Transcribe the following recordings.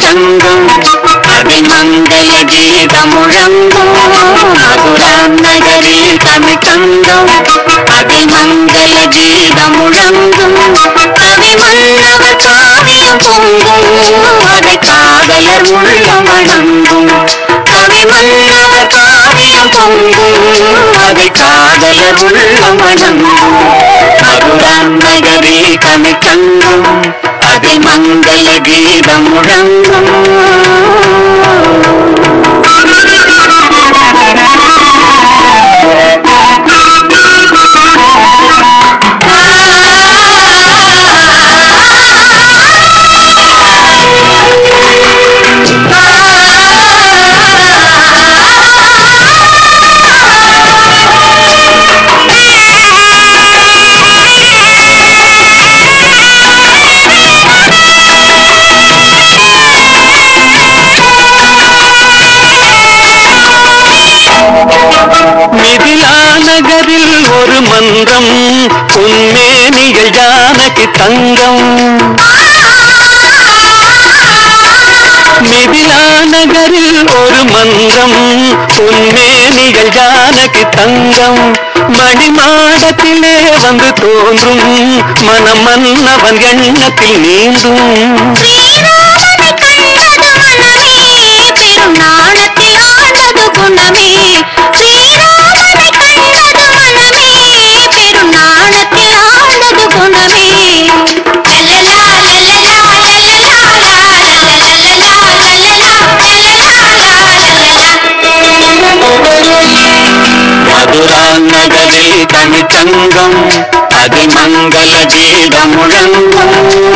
தமிழ்ச்சங்கம் அதிமங்கல கீதம் முழங்கும் மதுராம் நகரில் தமிழ்ச்சங்கம் அதிமங்கல கீதம் முழங்கும் கவி மன்னவர் காவியம் பொங்கும் அதை காதலர் உள்ளம் வணங்கும் கவி மன்னவர் காவியம் பொங்கும் அதை காதலர் உள்ளம் வணங்கும் மதுராம் நகரில் தமிழ்ச்சங்கம் அதிமங்கல கீதம் முழங்கும் மிதிலா நகரில் ஒரு மன்றம் பொன்மேனிகள் ஜானகி தங்கம் மிதிலா நகரில் ஒரு மன்றம் பொன்மேனிகள் ஜானகி தங்கம் மணிமாடத்திலே வந்து தோன்றும் மனம் மன்னவன் எண்ணத்தில் நீந்தும் ஸ்ரீராமனை கண்டது மனமே பெரும் நாணத்தில் ஆண்டது குணமே ஸ்ரீராமனை கண்டது மனமே பெரும் நாணத்தில் ஆண்டது குணமே லல்லலா, லல்லலா, லல்லலா, லல்லலா, லல்லலா, லல்லலா. மதுரா நகரில் தமிழ்ச்சங்கம் அதிமங்கல கீதம் முழங்கும்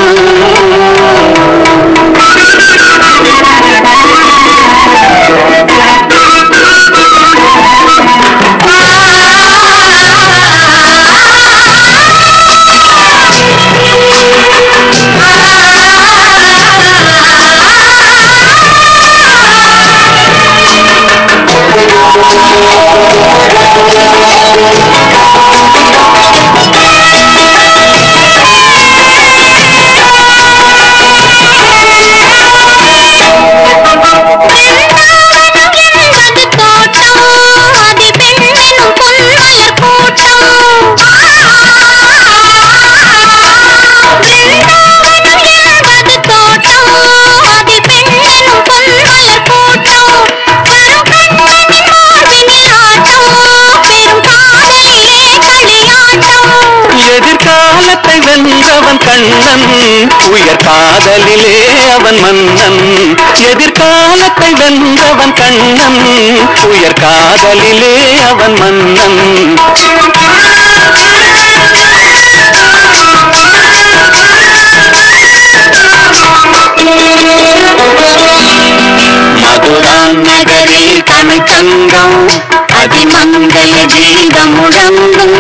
பிருந்தாவனம் என்பது தோட்டம் அதில் பெண்ணெனும் பொன்மலர் கூட்டம் பிருந்தாவனம் என்பது தோட்டம் அதில் பெண்ணெனும் பொன்மலர் கூட்டம் வரும் கண்ணனின் மார்பினில் ஆட்டம் பெரும் காதலிலே களியாட்டம் எதிர்காலத்தை வென்றவன் கண்ணன் உயர் காதலிலே அவன் மன்னன் எதிர்காலத்தை வென்றவன் கண்ணன் உயர் காதலிலே அவன் மன்னன் மதுரா நகரில் தமிழ்ச்சங்கம் அதிமங்கல கீதம் முழங்கும்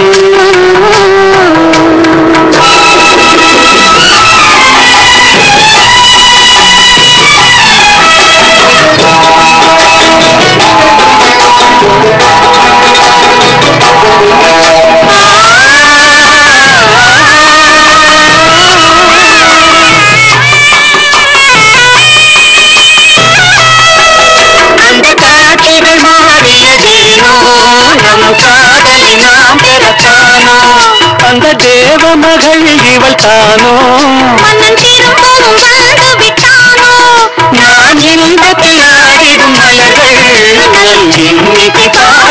அந்த காட்சிகள் மாறியதேனோ நம் காதலி நாம் பெறத்தானோ அந்த தேவ மகள் இவள் தானோ மன்னன் திரும்பவும் வந்து விட்டானோ நான் இன்பத்தில் ஆடிடும் மலர்கள் நல் எண்ணிக்கை